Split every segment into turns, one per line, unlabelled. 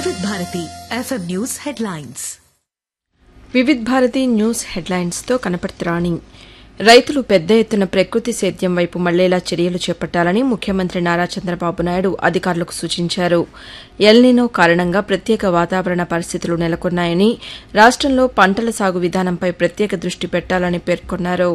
వివిధ Bharati FM news headlines
Vividh Bharati news హెడ్లైన్స్తో కనపడుతురాణి రైతులు పెద్ద ఎత్తున ప్రకృతి సేద్యం వైపు మళ్లేలా చర్యలు చేపట్టాలని ముఖ్యమంత్రి నారా చంద్రబాబు నాయుడు అధికారులకు సూచించారు ఎల్నినో కారణంగా ప్రత్యేక వాతావరణ పరిస్థితులు నెలకొన్నాయని రాష్టంలో పంటల సాగు విధానంపై ప్రత్యేక దృష్టి పెట్టాలని పేర్కొన్నారు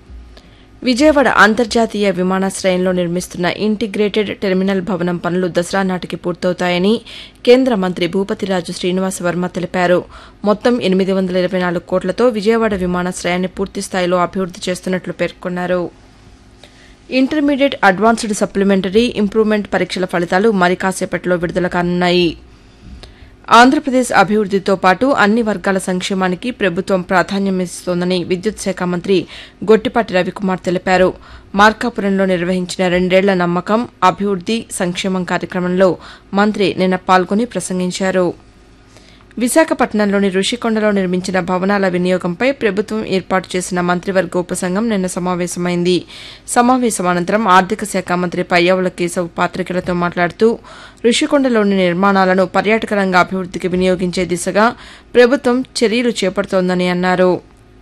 విజయవాడ అంతర్జాతీయ విమానాశ్రయంలో నిర్మిస్తున్న ఇంటిగ్రేటెడ్ టెర్మినల్ భవనం పనులు దసరా నాటికి పూర్తవుతాయని కేంద్ర మంత్రి భూపతిరాజు శ్రీనివాస వర్మ తెలిపారు మొత్తం ఎనిమిది వందల ఇరవై నాలుగు కోట్లతో విజయవాడ విమానాశ్రయాన్ని పూర్తిస్థాయిలో అభివృద్ది చేస్తున్నట్లు పేర్కొన్నారు ఇంటర్మీడియట్ అడ్వాన్స్డ్ సప్లిమెంటరీ ఇంప్రూవ్మెంట్ పరీక్షల ఫలితాలు మరి కాసేపట్లో విడుదల కానున్నాయి ఆంధ్రప్రదేశ్ అభివృద్దితో పాటు అన్ని వర్గాల సంక్షేమానికి ప్రభుత్వం ప్రాధాన్యమిస్తోందని విద్యుత్ శాఖ మంత్రి గొట్టిపాటి రవికుమార్ తెలిపారు మార్కాపురంలో నిర్వహించిన రెండేళ్ల నమ్మకం అభివృద్ది సంక్షేమం కార్యక్రమంలో మంత్రి నిన్న పాల్గొని ప్రసంగించారు విశాఖపట్నంలోని రుషికొండలో నిర్మించిన భవనాల వినియోగంపై ప్రభుత్వం ఏర్పాటు చేసిన మంత్రివర్గ ఉపసంఘం నిన్న సమావేశమైంది సమావేశం అనంతరం ఆర్థిక శాఖ మంత్రి పయ్యావుల కేశవ్ పాతికేయులతో మాట్లాడుతూ రుషికొండలోని నిర్మాణాలను పర్యాటక రంగ అభివృద్దికి వినియోగించే దిశగా ప్రభుత్వం చర్యలు చేపడుతోందని అన్నారు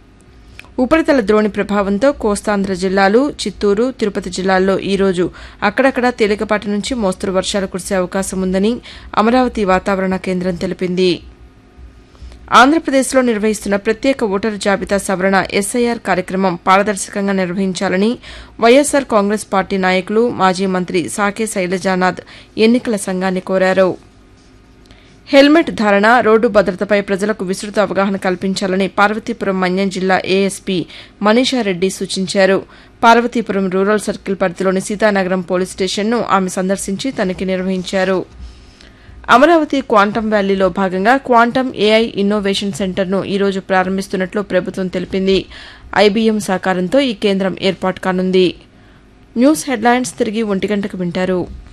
ఉపరితల ద్రోణి ప్రభావంతో కోస్తాంధ్ర జిల్లాలు చిత్తూరు తిరుపతి జిల్లాల్లో ఈరోజు అక్కడక్కడా తేలికపాటి నుంచి మోస్తరు వర్షాలు కురిసే అవకాశం ఉందని అమరావతి వాతావరణ కేంద్రం తెలిపింది ఆంధ్రప్రదేశ్లో నిర్వహిస్తున్న ప్రత్యేక ఓటరు జాబితా సవరణ ఎస్ఐఆర్ కార్యక్రమం పారదర్శకంగా నిర్వహించాలని వైఎస్సార్ కాంగ్రెస్ పార్టీ నాయకులు మాజీ మంత్రి సాకే శైలజానాథ్ ఎన్నికల సంఘాన్ని కోరారు హెల్మెట్ ధారణ రోడ్డు భద్రతపై ప్రజలకు విస్తృత అవగాహన కల్పించాలని పార్వతీపురం మన్యం జిల్లా ఏఎస్పీ మనీషారెడ్డి సూచించారు పార్వతీపురం రూరల్ సర్కిల్ పరిధిలోని సీతానగరం పోలీస్ స్టేషన్ను ఆమె సందర్శించి తనిఖీ నిర్వహించారు అమరావతి క్వాంటం వ్యాలీలో భాగంగా క్వాంటం ఏఐ ఇన్నోవేషన్ సెంటర్ను ఈరోజు ప్రారంభిస్తున్నట్లు ప్రభుత్వం తెలిపింది ఐబీఎం సహకారంతో ఈ కేంద్రం ఏర్పాటు కానుంది న్యూస్ హెడ్లైన్స్ తిరిగి ఒంటి గంటకు వింటారు